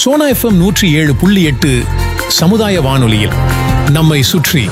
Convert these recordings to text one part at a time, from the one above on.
Sona FM நூற்றி ஏழு புள்ளி எட்டு சமுதாய வானொலியில் நம்மை சுற்றி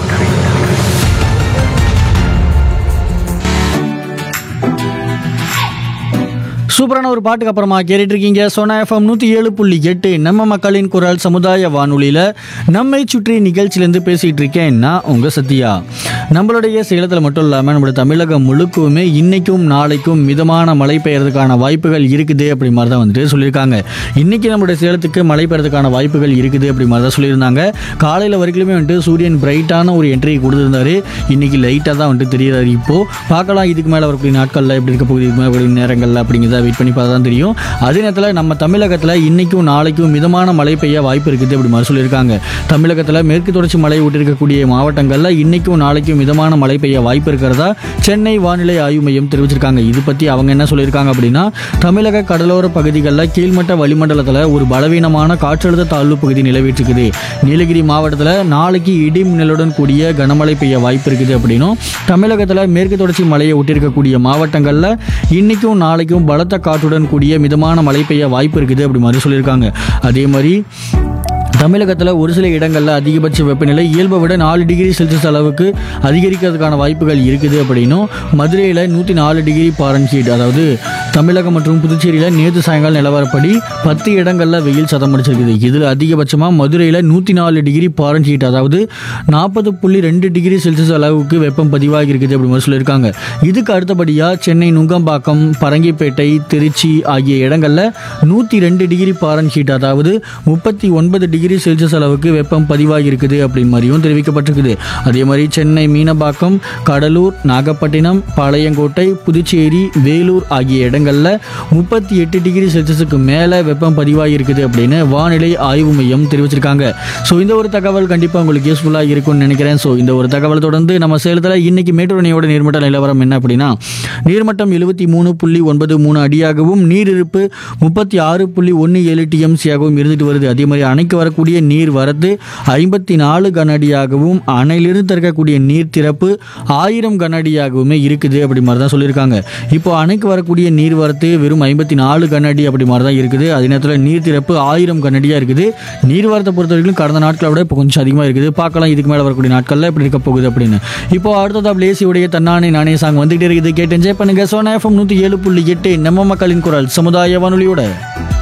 சூப்பரான ஒரு பாட்டுக்கு அப்புறமா கேட்டுட்டு இருக்கீங்க சோனா எஃப்எம் நூற்றி ஏழு புள்ளி எட்டு நம்ம மக்களின் குரல் சமுதாய வானொலியில் நம்மை சுற்றி நிகழ்ச்சியிலேருந்து பேசிகிட்டு இருக்கேன் நான் உங்கள் சத்யா நம்மளுடைய சேலத்தில் மட்டும் இல்லாமல் நம்மளுடைய தமிழகம் முழுக்குமே இன்னைக்கும் நாளைக்கும் மிதமான மழை பெய்யறதுக்கான வாய்ப்புகள் இருக்குது அப்படி மாதிரி தான் வந்துட்டு சொல்லியிருக்காங்க இன்னைக்கு நம்மளுடைய சேலத்துக்கு மழை பெய்யறதுக்கான வாய்ப்புகள் இருக்குது அப்படி மாதிரி தான் சொல்லியிருந்தாங்க காலையில் வரைக்குமே வந்துட்டு சூரியன் பிரைட்டான ஒரு என்ட்ரி கொடுத்துருந்தாரு இன்னைக்கு லைட்டாக தான் வந்துட்டு தெரியுறாரு இப்போ பார்க்கலாம் இதுக்கு மேலே வரக்கூடிய நாட்களில் எப்படி இருக்க போகுது இதுக்கு மேலே வரக்கூடிய நேரங்களில் அப்படிங்கிறத வெயிட் பண்ணி பார்த்தா தான் தெரியும் அதே நேரத்தில் நம்ம தமிழகத்தில் இன்னைக்கும் நாளைக்கும் மிதமான மழை பெய்ய வாய்ப்பு இருக்குது அப்படி மாதிரி சொல்லியிருக்காங்க தமிழகத்தில் மேற்கு தொடர்ச்சி மழை விட்டிருக்கக்கூடிய மாவட்டங்களில் இன்னைக்கும் நாளைக்கும் மிதமான மழை பெய்ய வாய்ப்பு இருக்கிறதா சென்னை வானிலை ஆய்வு மையம் தெரிவிச்சிருக்காங்க இது பற்றி அவங்க என்ன சொல்லியிருக்காங்க அப்படின்னா தமிழக கடலோர பகுதிகளில் கீழ்மட்ட வளிமண்டலத்தில் ஒரு பலவீனமான காற்றழுத்த தாழ்வு பகுதி நிலவிட்டிருக்குது நீலகிரி மாவட்டத்தில் நாளைக்கு இடி மின்னலுடன் கூடிய கனமழை பெய்ய வாய்ப்பு இருக்குது அப்படின்னும் தமிழகத்தில் மேற்கு தொடர்ச்சி மலையை ஒட்டியிருக்கக்கூடிய மாவட்டங்களில் இன்னைக்கும் நாளைக்கும் பலத்த காற்றுடன் கூடிய மிதமான மழை பெய்ய வாய்ப்பு இருக்குது அப்படி மாதிரி சொல்லியிருக்காங்க அதே மாதிரி தமிழகத்தில் ஒரு சில இடங்களில் அதிகபட்ச வெப்பநிலை இயல்பை விட நாலு டிகிரி செல்சியஸ் அளவுக்கு அதிகரிக்கிறதுக்கான வாய்ப்புகள் இருக்குது அப்படின்னும் மதுரையில் நூற்றி நாலு டிகிரி பாரன்ஹீட் அதாவது தமிழகம் மற்றும் புதுச்சேரியில் நேற்று சாயங்காலம் நிலவரப்படி பத்து இடங்களில் வெயில் சதம் அடிச்சிருக்குது இதில் அதிகபட்சமாக மதுரையில் நூற்றி நாலு டிகிரி பாரன்ஹீட் அதாவது நாற்பது புள்ளி ரெண்டு டிகிரி செல்சியஸ் அளவுக்கு வெப்பம் பதிவாகி இருக்குது அப்படி மாதிரி சொல்லியிருக்காங்க இதுக்கு அடுத்தபடியாக சென்னை நுங்கம்பாக்கம் பரங்கிப்பேட்டை திருச்சி ஆகிய இடங்களில் நூற்றி ரெண்டு டிகிரி பாரன்ஹீட் அதாவது முப்பத்தி ஒன்பது டிகிரி செல்சியஸ் அளவுக்கு வெப்பம் பதிவாகி இருக்குது அப்படின்னு மாதிரியும் தெரிவிக்கப்பட்டிருக்குது அதே மாதிரி சென்னை மீனம்பாக்கம் கடலூர் நாகப்பட்டினம் பாளையங்கோட்டை புதுச்சேரி வேலூர் ஆகிய இடங்களில் முப்பத்தி எட்டு டிகிரி செல்சியஸுக்கு மேலே வெப்பம் பதிவாகி இருக்குது அப்படின்னு வானிலை ஆய்வு மையம் தெரிவிச்சிருக்காங்க ஸோ இந்த ஒரு தகவல் கண்டிப்பாக உங்களுக்கு யூஸ்ஃபுல்லாக இருக்கும்னு நினைக்கிறேன் ஸோ இந்த ஒரு தகவல் தொடர்ந்து நம்ம சேலத்தில் இன்னைக்கு மேட்டூர் அணையோட நீர்மட்ட நிலவரம் என்ன அப்படின்னா நீர்மட்டம் எழுபத்தி மூணு புள்ளி ஒன்பது மூணு அடியாகவும் நீரிருப்பு முப்பத்தி ஆறு புள்ளி ஒன்று ஏழு டிஎம்சியாகவும் இருந்துட்டு வருது அதே மாதிரி அணைக்கு வரக்கூடிய நீர் வரத்து ஐம்பத்தி நாலு கன அடியாகவும் அணையிலிருந்து திறக்கக்கூடிய நீர் திறப்பு ஆயிரம் கன அடியாகவுமே இருக்குது அப்படி மாதிரி தான் சொல்லியிருக்காங்க இப்போ அணைக்கு வரக்கூடிய நீர் வரத்து வெறும் ஐம்பத்தி நாலு கன அடி அப்படி மாதிரி தான் இருக்குது அதே நேரத்தில் நீர் திறப்பு ஆயிரம் கன அடியாக இருக்குது நீர் வரத்தை பொறுத்த வரைக்கும் கடந்த நாட்களை விட இப்போ கொஞ்சம் அதிகமாக இருக்குது பார்க்கலாம் இதுக்கு மேலே வரக்கூடிய நாட்களில் எப்படி இருக்க போகுது அப்படின்னு இப்போ அடுத்ததா லேசியுடைய தன்னானே நானே சாங் வந்துகிட்டே இருக்குது கேட்டு என்ஜாய் பண்ணுங்க சோனா எஃப்எம் நூற்றி ஏழு புள்ளி எட்டு நம்ம மக்களின் குரல் சமுதாய வானொலியோட